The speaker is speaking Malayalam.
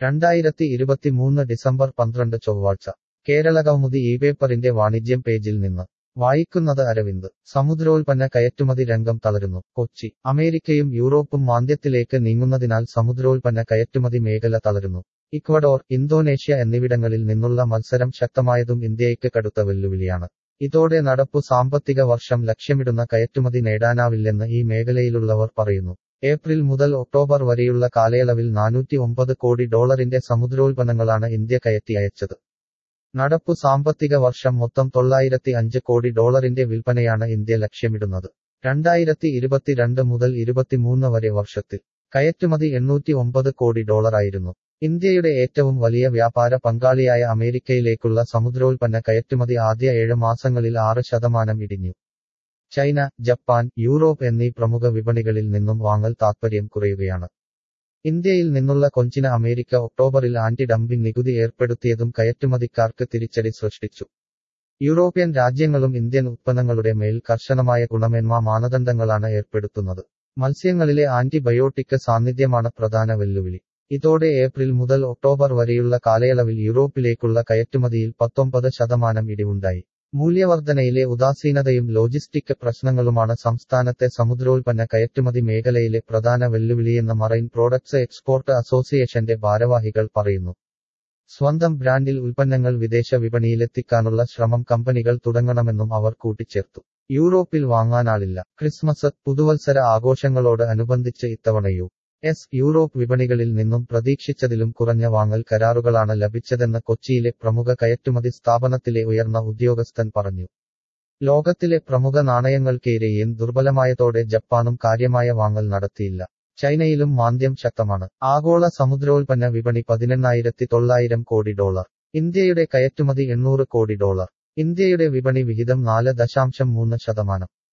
രണ്ടായിരത്തി ഇരുപത്തിമൂന്ന് ഡിസംബർ പന്ത്രണ്ട് ചൊവ്വാഴ്ച കേരളകൗമുദി ഈ പേപ്പറിന്റെ വാണിജ്യം പേജിൽ നിന്ന് വായിക്കുന്നത് അരവിന്ദ് സമുദ്രോൽപ്പന്ന കയറ്റുമതി രംഗം തളരുന്നു കൊച്ചി അമേരിക്കയും യൂറോപ്പും മാന്ദ്യത്തിലേക്ക് നീങ്ങുന്നതിനാൽ സമുദ്രോൽപ്പന്ന കയറ്റുമതി മേഖല തളരുന്നു ഇക്വഡോർ ഇന്തോനേഷ്യ എന്നിവിടങ്ങളിൽ നിന്നുള്ള മത്സരം ശക്തമായതും ഇന്ത്യയ്ക്ക് കടുത്ത വെല്ലുവിളിയാണ് ഇതോടെ നടപ്പു സാമ്പത്തിക വർഷം ലക്ഷ്യമിടുന്ന കയറ്റുമതി നേടാനാവില്ലെന്ന് ഈ മേഖലയിലുള്ളവർ പറയുന്നു ഏപ്രിൽ മുതൽ ഒക്ടോബർ വരെയുള്ള കാലയളവിൽ നാനൂറ്റി ഒമ്പത് കോടി ഡോളറിന്റെ സമുദ്രോൽപ്പന്നങ്ങളാണ് ഇന്ത്യ കയറ്റി അയച്ചത് നടപ്പു സാമ്പത്തിക വർഷം മൊത്തം തൊള്ളായിരത്തി അഞ്ച് കോടി ഡോളറിന്റെ വിൽപ്പനയാണ് ഇന്ത്യ ലക്ഷ്യമിടുന്നത് രണ്ടായിരത്തി ഇരുപത്തിരണ്ട് മുതൽ ഇരുപത്തിമൂന്ന് വരെ വർഷത്തിൽ കയറ്റുമതി എണ്ണൂറ്റി ഒമ്പത് കോടി ഡോളറായിരുന്നു ഇന്ത്യയുടെ ഏറ്റവും വലിയ വ്യാപാര പങ്കാളിയായ അമേരിക്കയിലേക്കുള്ള സമുദ്രോൽപ്പന്ന കയറ്റുമതി ആദ്യ ഏഴ് മാസങ്ങളിൽ ആറ് ശതമാനം ഇടിഞ്ഞു ചൈന ജപ്പാൻ യൂറോപ്പ് എന്നീ പ്രമുഖ വിപണികളിൽ നിന്നും വാങ്ങൽ താത്പര്യം കുറയുകയാണ് ഇന്ത്യയിൽ നിന്നുള്ള കൊഞ്ചിന് അമേരിക്ക ഒക്ടോബറിൽ ആന്റി ഡംപിംഗ് നികുതി ഏർപ്പെടുത്തിയതും കയറ്റുമതിക്കാർക്ക് തിരിച്ചടി സൃഷ്ടിച്ചു യൂറോപ്യൻ രാജ്യങ്ങളും ഇന്ത്യൻ ഉത്പന്നങ്ങളുടെ മേൽ കർശനമായ ഗുണമേന്മ മാനദണ്ഡങ്ങളാണ് ഏർപ്പെടുത്തുന്നത് മത്സ്യങ്ങളിലെ ആന്റിബയോട്ടിക് സാന്നിധ്യമാണ് പ്രധാന വെല്ലുവിളി ഇതോടെ ഏപ്രിൽ മുതൽ ഒക്ടോബർ വരെയുള്ള കാലയളവിൽ യൂറോപ്പിലേക്കുള്ള കയറ്റുമതിയിൽ പത്തൊമ്പത് ശതമാനം ഇടിവുണ്ടായി മൂല്യവർധനയിലെ ഉദാസീനതയും ലോജിസ്റ്റിക് പ്രശ്നങ്ങളുമാണ് സംസ്ഥാനത്തെ സമുദ്രോൽപ്പന്ന കയറ്റുമതി മേഖലയിലെ പ്രധാന വെല്ലുവിളിയെന്ന് മറൈൻ പ്രോഡക്ട്സ് എക്സ്പോർട്ട് അസോസിയേഷന്റെ ഭാരവാഹികൾ പറയുന്നു സ്വന്തം ബ്രാൻഡിൽ ഉൽപ്പന്നങ്ങൾ വിദേശ വിപണിയിലെത്തിക്കാനുള്ള ശ്രമം കമ്പനികൾ തുടങ്ങണമെന്നും അവർ കൂട്ടിച്ചേർത്തു യൂറോപ്പിൽ വാങ്ങാനാളില്ല ക്രിസ്മസ് പുതുവത്സര ആഘോഷങ്ങളോട് അനുബന്ധിച്ച് ഇത്തവണ യു എസ് യൂറോപ്പ് വിപണികളിൽ നിന്നും പ്രതീക്ഷിച്ചതിലും കുറഞ്ഞ വാങ്ങൽ കരാറുകളാണ് ലഭിച്ചതെന്ന് കൊച്ചിയിലെ പ്രമുഖ കയറ്റുമതി സ്ഥാപനത്തിലെ ഉയർന്ന ഉദ്യോഗസ്ഥൻ പറഞ്ഞു ലോകത്തിലെ പ്രമുഖ നാണയങ്ങൾക്കേറെ യെൻ ദുർബലമായതോടെ ജപ്പാനും കാര്യമായ വാങ്ങൽ നടത്തിയില്ല ചൈനയിലും മാന്ദ്യം ശക്തമാണ് ആഗോള സമുദ്രോൽപ്പന്ന വിപണി പതിനെണ്ണായിരത്തി തൊള്ളായിരം കോടി ഡോളർ ഇന്ത്യയുടെ കയറ്റുമതി എണ്ണൂറ് കോടി ഡോളർ ഇന്ത്യയുടെ വിപണി വിഹിതം നാല് ദശാംശം മൂന്ന് ശതമാനം